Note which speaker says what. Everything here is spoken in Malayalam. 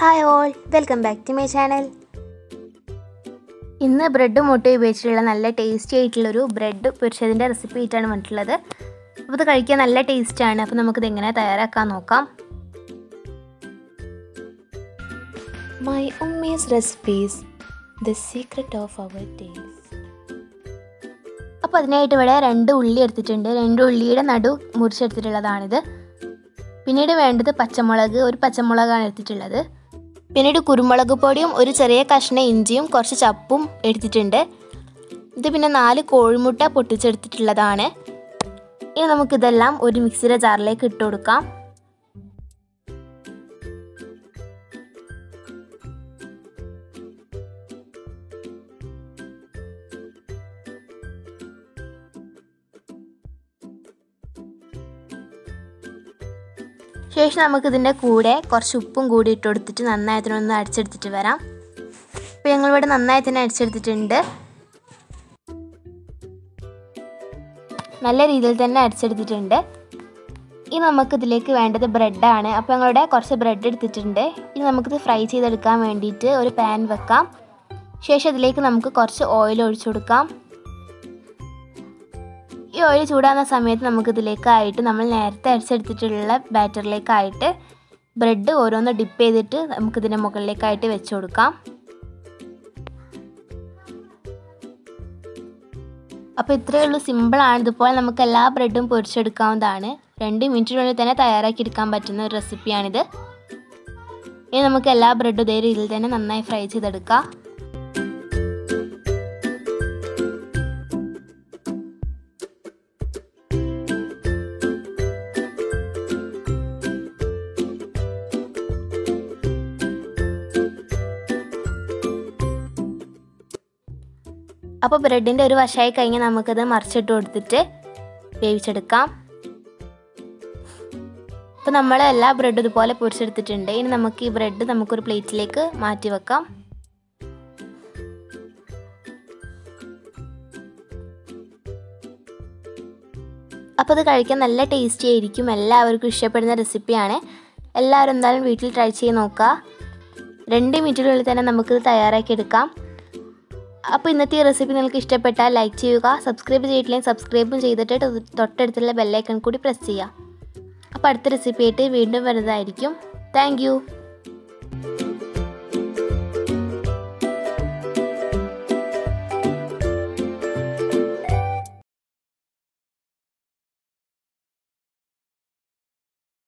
Speaker 1: Hi all welcome back to my channel ഇന്ന് ബ്രെഡ് മുട്ടയും ഉപയോഗിച്ചിട്ടുള്ള നല്ല ടേസ്റ്റി ആയിട്ടുള്ളൊരു ബ്രെഡ് പൊരിച്ചതിൻ്റെ റെസിപ്പി ആയിട്ടാണ് വന്നിട്ടുള്ളത് അപ്പോൾ ഇത് കഴിക്കാൻ നല്ല ടേസ്റ്റാണ് അപ്പോൾ നമുക്കിത് എങ്ങനെ തയ്യാറാക്കാൻ നോക്കാം
Speaker 2: My ummy's recipes, the secret of our taste.
Speaker 1: അപ്പോൾ അതിനായിട്ട് ഇവിടെ രണ്ട് ഉള്ളി എടുത്തിട്ടുണ്ട് രണ്ട് ഉള്ളിയുടെ നടു മുറിച്ചെടുത്തിട്ടുള്ളതാണിത് പിന്നീട് വേണ്ടത് പച്ചമുളക് ഒരു പച്ചമുളകാണ് എടുത്തിട്ടുള്ളത് പിന്നീട് കുരുമുളക് പൊടിയും ഒരു ചെറിയ കഷ്ണം ഇഞ്ചിയും കുറച്ച് ചപ്പും എടുത്തിട്ടുണ്ട് ഇത് പിന്നെ നാല് കോഴിമുട്ട പൊട്ടിച്ചെടുത്തിട്ടുള്ളതാണ് ഇനി നമുക്കിതെല്ലാം ഒരു മിക്സിയുടെ ജാറിലേക്ക് ഇട്ട് കൊടുക്കാം ശേഷം നമുക്ക് ഇതിൻ്റെ കൂടെ കുറച്ച് ഉപ്പും കൂടി ഇട്ട് കൊടുത്തിട്ട് നന്നായി അതിനൊന്ന് അടിച്ചെടുത്തിട്ട് വരാം അപ്പോൾ ഞങ്ങളിവിടെ നന്നായി തന്നെ അടിച്ചെടുത്തിട്ടുണ്ട് നല്ല രീതിയിൽ തന്നെ അടിച്ചെടുത്തിട്ടുണ്ട് ഇനി നമുക്കിതിലേക്ക് വേണ്ടത് ബ്രെഡാണ് അപ്പോൾ ഞങ്ങളുടെ കുറച്ച് ബ്രെഡ് എടുത്തിട്ടുണ്ട് ഇനി നമുക്കിത് ഫ്രൈ ചെയ്തെടുക്കാൻ വേണ്ടിയിട്ട് ഒരു പാൻ വെക്കാം ശേഷം അതിലേക്ക് നമുക്ക് കുറച്ച് ഓയിൽ ഒഴിച്ചു കൊടുക്കാം ഈ ഓയിൽ ചൂടാകുന്ന സമയത്ത് നമുക്കിതിലേക്കായിട്ട് നമ്മൾ നേരത്തെ അരിച്ചെടുത്തിട്ടുള്ള ബാറ്ററിലേക്കായിട്ട് ബ്രെഡ് ഓരോന്ന് ഡിപ്പ് ചെയ്തിട്ട് നമുക്കിതിൻ്റെ മുകളിലേക്കായിട്ട് വെച്ച് കൊടുക്കാം അപ്പോൾ ഇത്രയേ ഉള്ളൂ സിമ്പിളാണ് ഇതുപോലെ നമുക്ക് എല്ലാ ബ്രെഡും പൊരിച്ചെടുക്കാവുന്നതാണ് രണ്ട് മിനിറ്റിനുള്ളിൽ തന്നെ തയ്യാറാക്കി എടുക്കാൻ പറ്റുന്ന ഒരു റെസിപ്പിയാണിത് ഇനി നമുക്ക് എല്ലാ ബ്രെഡും ഇതേ രീതിയിൽ തന്നെ നന്നായി ഫ്രൈ ചെയ്തെടുക്കാം അപ്പോൾ ബ്രെഡിൻ്റെ ഒരു വശമായി കഴിഞ്ഞാൽ നമുക്കത് മറിച്ചിട്ട് കൊടുത്തിട്ട് വേവിച്ചെടുക്കാം അപ്പോൾ നമ്മൾ എല്ലാ ബ്രെഡും ഇതുപോലെ പൊരിച്ചെടുത്തിട്ടുണ്ട് ഇനി നമുക്ക് ഈ ബ്രെഡ് നമുക്കൊരു പ്ലേറ്റിലേക്ക് മാറ്റി വെക്കാം അപ്പോൾ ഇത് കഴിക്കാൻ നല്ല ടേസ്റ്റി ആയിരിക്കും എല്ലാവർക്കും ഇഷ്ടപ്പെടുന്ന റെസിപ്പിയാണ് എല്ലാവരും എന്തായാലും വീട്ടിൽ ട്രൈ ചെയ്ത് നോക്കുക രണ്ട് മിനിറ്റിനുള്ളിൽ തന്നെ നമുക്കിത് തയ്യാറാക്കി എടുക്കാം അപ്പോൾ ഇന്നത്തെ ഈ റെസിപ്പി നിങ്ങൾക്ക് ഇഷ്ടപ്പെട്ടാൽ ലൈക്ക് ചെയ്യുക സബ്സ്ക്രൈബ് ചെയ്തിട്ടില്ലെങ്കിൽ സബ്സ്ക്രൈബും ചെയ്തിട്ട് തൊട്ടടുത്തുള്ള ബെല്ലൈക്കൺ കൂടി പ്രസ് ചെയ്യുക അപ്പോൾ അടുത്ത റെസിപ്പി ആയിട്ട് വീണ്ടും വരുന്നതായിരിക്കും താങ്ക്